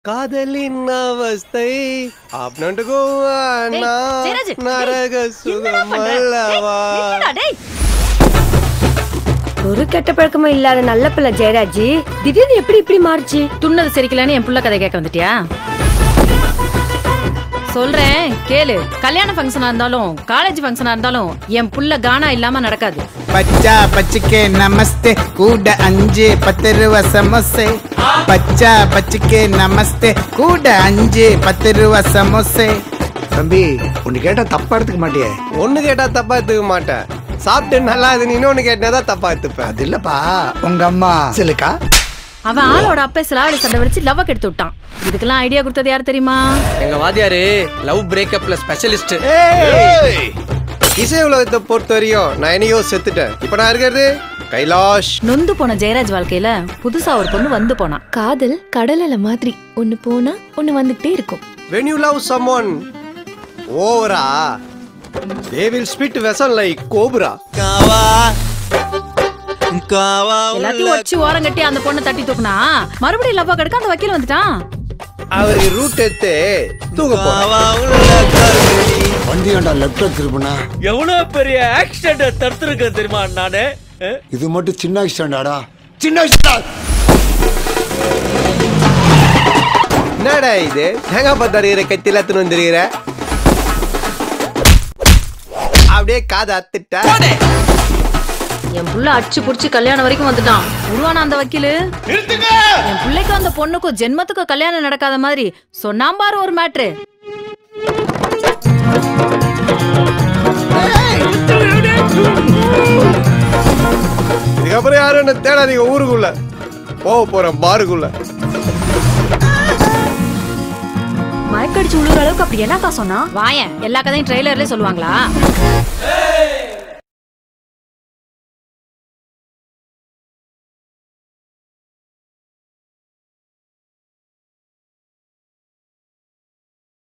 காதலின் அவஸ்தை அப்படின்ட்டு ஜெயராஜ், நரக என்னடா சுகம் பண்ற? அல்லவா டேய், நில்லுடா, டேய். ஒரு கெட்ட பழக்கமும் இல்லாத நல்ல பிள்ளை ஜெயராஜ் திடீர்னு எப்படி இப்படி மாறுச்சு துண்ணது சரிக்கலன்னு என் புள்ள கதை கேட்க வந்துட்டியா சொல்றேன் கேளு கல்யாண ஃபங்க்ஷனா இருந்தாலும் காலேஜ் ஃபங்க்ஷனா இருந்தாலும் என் புள்ள கானா இல்லாம நடக்காது பச்சா பச்சிக்கே நமஸ்தே கூட அஞ்சு பத்து ரூபா சமோசே பச்சா பச்சிக்கே நமஸ்தே கூட அஞ்சு பத்து ரூபா சமோசே தம்பி ஒன்னு கேட்டா தப்பா எடுத்துக்க மாட்டியே ஒண்ணு கேட்டா தப்பா எடுத்துக்க மாட்டேன் சாப்பிட்டு நல்லா அது இன்னொன்னு கேட்டாதான் தப்பா எடுத்துப்பேன் அது இல்லப்பா உங்க அம்மா சிலுக்கா அவன் ஆளோட அப்பே சிலாவளி சண்டை வச்சு லவ் கெடுத்து விட்டான் இதுக்கெல்லாம் ஐடியா கொடுத்தது யார் தெரியுமா எங்க வாத்தியாரு லவ் பிரேக்கப்ல ஸ்பெஷலிஸ்ட் இசை உலகத்தை பொறுத்த வரையும் நான் என்னையோ செத்துட்டேன் இப்ப நான் இருக்கிறது கைலாஷ் நொந்து போன ஜெயராஜ் வாழ்க்கையில புதுசா ஒரு பொண்ணு வந்து போனான் காதல் கடல் அலை மாதிரி ஒன்னு போனா ஒன்னு வந்துகிட்டே இருக்கும் when you love someone ஓவரா they will spit vessel like cobra எல்லாத்தையும் வச்சு ஓரம் கட்டி அந்த பொண்ணை தட்டி தூக்குனா மறுபடியும் லவ்வா கெடுக்க அந்த வக்கீல் வந்துட்டான் அவருக்கு ரூட் எடுத்து தூங்க போறேன் வண்டியாண்டா லெப்ட்ல திரும்பினா எவ்வளவு பெரிய ஆக்சிடென்ட் தடுத்திருக்கேன் தெரியுமா நானு அஹ்? இது மட்டும் சின்ன ஆக்சிடென்டாடா சின்ன ஆக்சிடென்ட் என்னடா இது தேங்காய் பத்து அறிகிற கத்தில எடுத்துன்னு வந்துருக்கிற அப்படியே காதை அத்துட்ட என் புள்ள அடிச்சு புடிச்சு கல்யாணம் வரைக்கும் வந்துட்டான் உருவான அந்த வக்கீலு என் பிள்ளைக்கும் அந்த பொண்ணுக்கும் ஜென்மத்துக்கும் கல்யாணம் நடக்காத மாதிரி சொன்னாம் பாரு ஒரு மேட்ரு இதுக்கப்புறம் யாரும் என்ன தேடாதீங்க ஊருக்குள்ள போக போறேன் பாருக்குள்ள மயக்கடிச்சு உழுற அளவுக்கு அப்படி என்னக்கா சொன்னா வாயன் எல்லா கதையும் ட்ரெய்லர்லயே சொல்லுவாங்களா